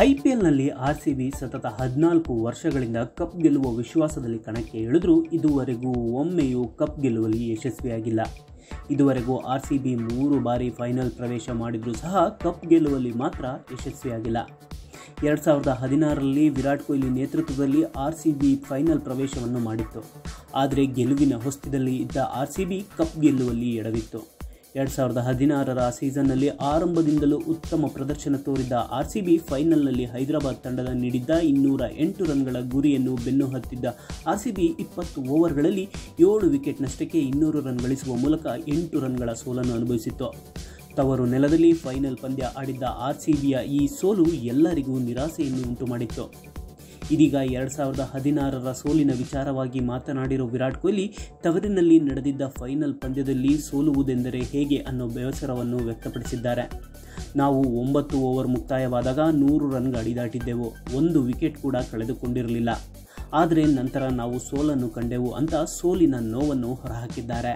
ಐಪಿಎಲ್ನಲ್ಲಿ R C B ಸತತ ಹದಿನಾಲ್ಕು ವರ್ಷಗಳಿಂದ ಕಪ್ ಗೆಲ್ಲುವ ವಿಶ್ವಾಸದಲ್ಲಿ ಕಣಕ್ಕೆ ಇಳಿದ್ರೂ ಇದುವರೆಗೂ ಒಮ್ಮೆಯೂ ಕಪ್ ಗೆಲ್ಲುವಲ್ಲಿ ಯಶಸ್ವಿಯಾಗಿಲ್ಲ ಇದುವರೆಗೂ ಆರ್ ಸಿ ಬಿ ಮೂರು ಬಾರಿ ಫೈನಲ್ ಪ್ರವೇಶ ಮಾಡಿದರೂ ಸಹ ಕಪ್ ಗೆಲ್ಲುವಲ್ಲಿ ಮಾತ್ರ ಯಶಸ್ವಿಯಾಗಿಲ್ಲ ಎರಡು ಸಾವಿರದ ಹದಿನಾರರಲ್ಲಿ ವಿರಾಟ್ ಕೊಹ್ಲಿ ನೇತೃತ್ವದಲ್ಲಿ ಆರ್ ಸಿ ಬಿ ಫೈನಲ್ ಪ್ರವೇಶವನ್ನು ಮಾಡಿತ್ತು ಆದರೆ ಗೆಲುವಿನ ಹೊಸ್ತಿದಲ್ಲಿ ಇದ್ದ ಆರ್ ಸಿ ಬಿ ಕಪ್ ಗೆಲ್ಲುವಲ್ಲಿ ಎಡವಿತ್ತು ಎರಡು ಸಾವಿರದ ಹದಿನಾರರ ಸೀಸನ್ನಲ್ಲಿ ಆರಂಭದಿಂದಲೂ ಉತ್ತಮ ಪ್ರದರ್ಶನ ತೋರಿದ್ದ ಆರ್ ಸಿ ಬಿ ಫೈನಲ್ನಲ್ಲಿ ಹೈದರಾಬಾದ್ ತಂಡದ ನೀಡಿದ್ದ ಇನ್ನೂರ ಎಂಟು ರನ್ಗಳ ಗುರಿಯನ್ನು ಬೆನ್ನು ಹತ್ತಿದ್ದ ಆರ್ ಸಿ ಬಿ ಇಪ್ಪತ್ತು ಓವರ್ಗಳಲ್ಲಿ ಏಳು ವಿಕೆಟ್ನಷ್ಟಕ್ಕೆ ಇನ್ನೂರು ರನ್ ಗಳಿಸುವ ಮೂಲಕ ಎಂಟು ರನ್ಗಳ ಸೋಲನ್ನು ಅನುಭವಿಸಿತ್ತು ತವರು ನೆಲದಲ್ಲಿ ಫೈನಲ್ ಪಂದ್ಯ ಆಡಿದ್ದ ಆರ್ ಸಿ ಬಿಯ ಈ ಸೋಲು ಎಲ್ಲರಿಗೂ ನಿರಾಸೆಯನ್ನು ಉಂಟುಮಾಡಿತ್ತು ಇದೀಗ ಎರಡು ಸಾವಿರದ ಹದಿನಾರರ ಸೋಲಿನ ವಿಚಾರವಾಗಿ ಮಾತನಾಡಿರೋ ವಿರಾಟ್ ಕೊಹ್ಲಿ ತವರಿನಲ್ಲಿ ನಡೆದಿದ್ದ ಫೈನಲ್ ಪಂದ್ಯದಲ್ಲಿ ಸೋಲುವುದೆಂದರೆ ಹೇಗೆ ಅನ್ನೋ ಬೇಸರವನ್ನು ವ್ಯಕ್ತಪಡಿಸಿದ್ದಾರೆ ನಾವು ಒಂಬತ್ತು ಓವರ್ ಮುಕ್ತಾಯವಾದಾಗ ನೂರು ರನ್ ಗಾಡಿ ದಾಟಿದ್ದೆವು ಒಂದು ವಿಕೆಟ್ ಕೂಡ ಕಳೆದುಕೊಂಡಿರಲಿಲ್ಲ ಆದರೆ ನಂತರ ನಾವು ಸೋಲನ್ನು ಕಂಡೆವು ಅಂತ ಸೋಲಿನ ನೋವನ್ನು ಹೊರಹಾಕಿದ್ದಾರೆ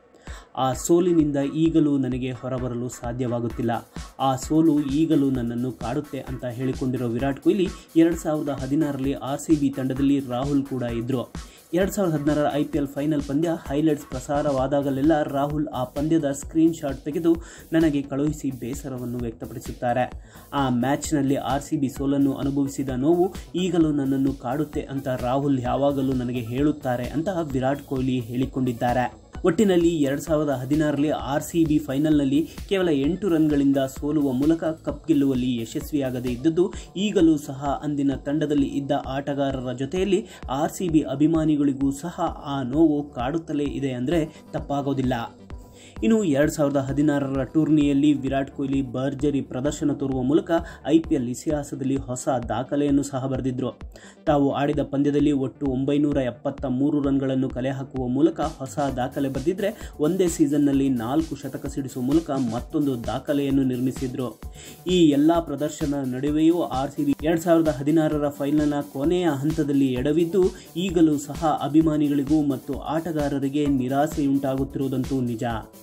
ಆ ಸೋಲಿನಿಂದ ಈಗಲೂ ನನಗೆ ಹೊರಬರಲು ಸಾಧ್ಯವಾಗುತ್ತಿಲ್ಲ ಆ ಸೋಲು ಈಗಲೂ ನನ್ನನ್ನು ಕಾಡುತ್ತೆ ಅಂತ ಹೇಳಿಕೊಂಡಿರೋ ವಿರಾಟ್ ಕೊಹ್ಲಿ ಎರಡು ಸಾವಿರದ ಹದಿನಾರರಲ್ಲಿ ಆರ್ ಸಿ ಬಿ ತಂಡದಲ್ಲಿ ರಾಹುಲ್ ಕೂಡ ಇದ್ದರು ಎರಡು ಸಾವಿರದ ಹದಿನಾರರ ಐ ಪಿ ಎಲ್ ಫೈನಲ್ ಪಂದ್ಯ ಹೈಲೈಟ್ಸ್ ಪ್ರಸಾರವಾದಾಗಲೆಲ್ಲ ರಾಹುಲ್ ಆ ಪಂದ್ಯದ ಸ್ಕ್ರೀನ್ ಶಾಟ್ ತೆಗೆದು ನನಗೆ ಕಳುಹಿಸಿ ಬೇಸರವನ್ನು ವ್ಯಕ್ತಪಡಿಸುತ್ತಾರೆ ಆ ಮ್ಯಾಚ್ನಲ್ಲಿ ಆರ್ ಸಿ ಬಿ ಸೋಲನ್ನು ಅನುಭವಿಸಿದ ನೋವು ಈಗಲೂ ನನ್ನನ್ನು ಕಾಡುತ್ತೆ ಅಂತ ರಾಹುಲ್ ಯಾವಾಗಲೂ ನನಗೆ ಹೇಳುತ್ತಾರೆ ಅಂತ ವಿರಾಟ್ ಕೊಹ್ಲಿ ಹೇಳಿಕೊಂಡಿದ್ದಾರೆ ಒಟ್ಟಿನಲ್ಲಿ ಎರಡು ಸಾವಿರದ ಹದಿನಾರರಲ್ಲಿ ಆರ್ ಸಿ ಬಿ ಫೈನಲ್ನಲ್ಲಿ ಕೇವಲ ಎಂಟು ರನ್ಗಳಿಂದ ಸೋಲುವ ಮೂಲಕ ಕಪ್ ಗೆಲ್ಲುವಲ್ಲಿ ಯಶಸ್ವಿಯಾಗದೇ ಇದ್ದದ್ದು ಈಗಲೂ ಸಹ ಅಂದಿನ ತಂಡದಲ್ಲಿ ಇದ್ದ ಆಟಗಾರರ ಜೊತೆಯಲ್ಲಿ ಆರ್ ಸಿ ಬಿ ಅಭಿಮಾನಿಗಳಿಗೂ ಸಹ ಆ ನೋವು ಕಾಡುತ್ತಲೇ ಇದೆ ಅಂದರೆ ತಪ್ಪಾಗೋದಿಲ್ಲ ಇನ್ನು ಎರಡು ಸಾವಿರದ ಹದಿನಾರರ ಟೂರ್ನಿಯಲ್ಲಿ ವಿರಾಟ್ ಕೊಹ್ಲಿ ಭರ್ಜರಿ ಪ್ರದರ್ಶನ ತೋರುವ ಮೂಲಕ ಐ ಪಿ ಎಲ್ ಇತಿಹಾಸದಲ್ಲಿ ಹೊಸ ದಾಖಲೆಯನ್ನು ಸಹ ಬರೆದಿದ್ದರು ತಾವು ಆಡಿದ ಪಂದ್ಯದಲ್ಲಿ ಒಟ್ಟು ಒಂಬೈನೂರ ಎಪ್ಪತ್ತ ಮೂರು ರನ್ಗಳನ್ನು ಕಲೆ ಹಾಕುವ ಮೂಲಕ ಹೊಸ ದಾಖಲೆ ಬರೆದಿದ್ದರೆ ಒಂದೇ ಸೀಸನ್ನಲ್ಲಿ ನಾಲ್ಕು ಶತಕ ಸಿಡಿಸುವ ಮೂಲಕ ಮತ್ತೊಂದು ದಾಖಲೆಯನ್ನು ನಿರ್ಮಿಸಿದ್ರು ಈ ಎಲ್ಲ ಪ್ರದರ್ಶನ ನಡುವೆಯೂ ಆರ್ ಸಿ ಬಿ ಎರಡು ಸಾವಿರದ ಹದಿನಾರರ ಫೈನಲ್ನ ಕೊನೆಯ ಹಂತದಲ್ಲಿ ಎಡವಿದ್ದು ಈಗಲೂ ಸಹ ಅಭಿಮಾನಿಗಳಿಗೂ ಮತ್ತು ಆಟಗಾರರಿಗೆ ನಿರಾಸೆಯುಂಟಾಗುತ್ತಿರುವುದಂತೂ ನಿಜ